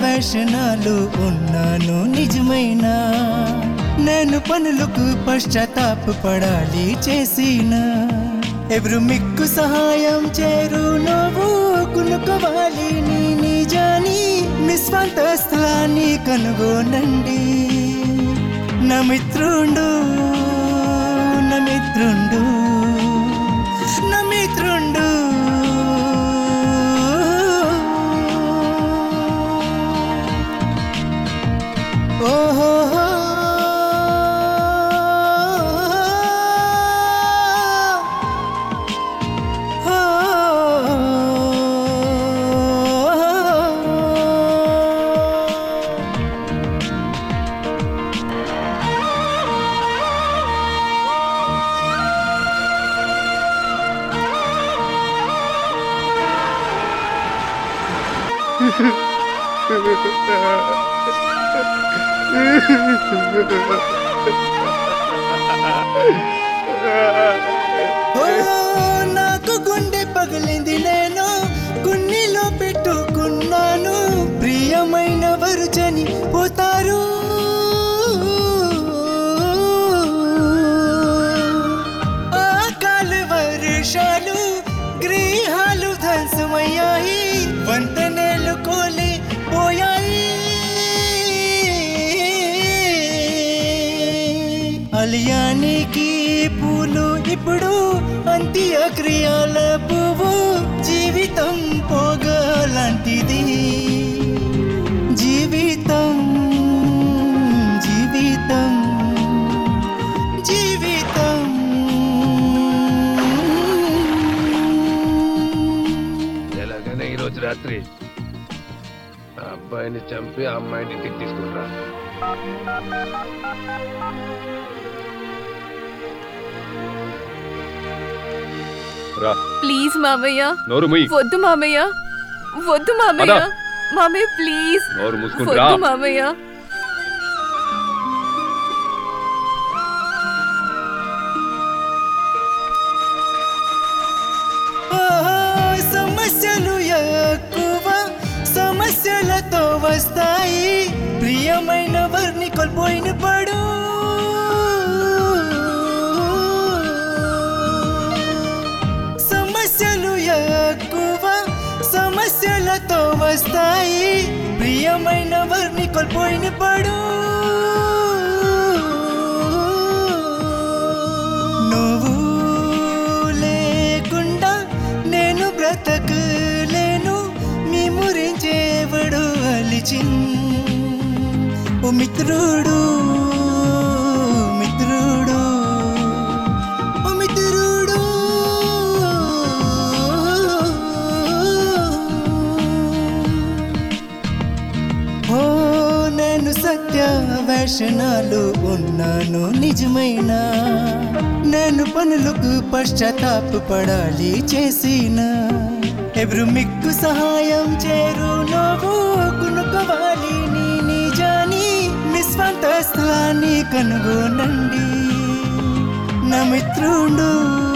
వేషణాలు ఉన్నాను నిజమైన నేను పనులకు పశ్చాత్తాప పడాలి చేసిన ఎవరు మిక్కు సహాయం చేరు నువ్వు కునుకోవాలి నీ నిజాని నిస్వాంత స్థలాన్ని కనుగొనండి నా మిత్రుండు నా మిత్రుండు నా మిత్రుండు ఓహో ఓ, నాకు గుండె పగిలింది నేను గుండెలో పెట్టుకున్నాను ప్రియమైన వారు చని పోతారు ఆకాల వర్షాలు గ్రహాలు ధ్వంసమయ్యాయి వంతెనలు కోలి పోయాయి అలియానికి పూలు ఇప్పుడు అంత్యక్రియల పువ్వు జీవితం పోగలాంటిది జీవితం జీవితం జీవితం ఎలాగైనా ఈ రోజు రాత్రి ఆ అబ్బాయిని చంపి ఆ అమ్మాయిని ఇంటికి తీసుకుంటా రా ప్లీజ్ మామయ్య నోరు ముయ్ వద్దు మామయ్య వద్దు మామయ్య పద. మామయ్య ప్లీజ్ నోరు మూసుకుని రా వద్దు మామయ్య ఓ, సమస్యలు ఎక్కువ సమస్యలతో వస్తాయి ప్రియమైన వారిని కోల్పోయిన పడు సమస్యలు ఎక్కువ సమస్యలతో వస్తాయి ప్రియమైన వారిని కోల్పోయిన పడు నువ్వు లేకుండా నేను బ్రతకలేను మీ మురించేవాడు అలిచిన్ ఓ మిత్రుడు మిత్రుడు ఓ మిత్రుడు ఓ నేను సత్య వేషణాలు ఉన్నాను నిజమైన నేను పనులకు పశ్చాత్తాప పడాలి చేసిన ఎవరు మిక్కు సహాయం చేరు నువ్వు కొనుక్కోవాలి నీ నిజాని నిస్వాంత స్థలాన్ని కనుగొనండి నా మిత్రుడు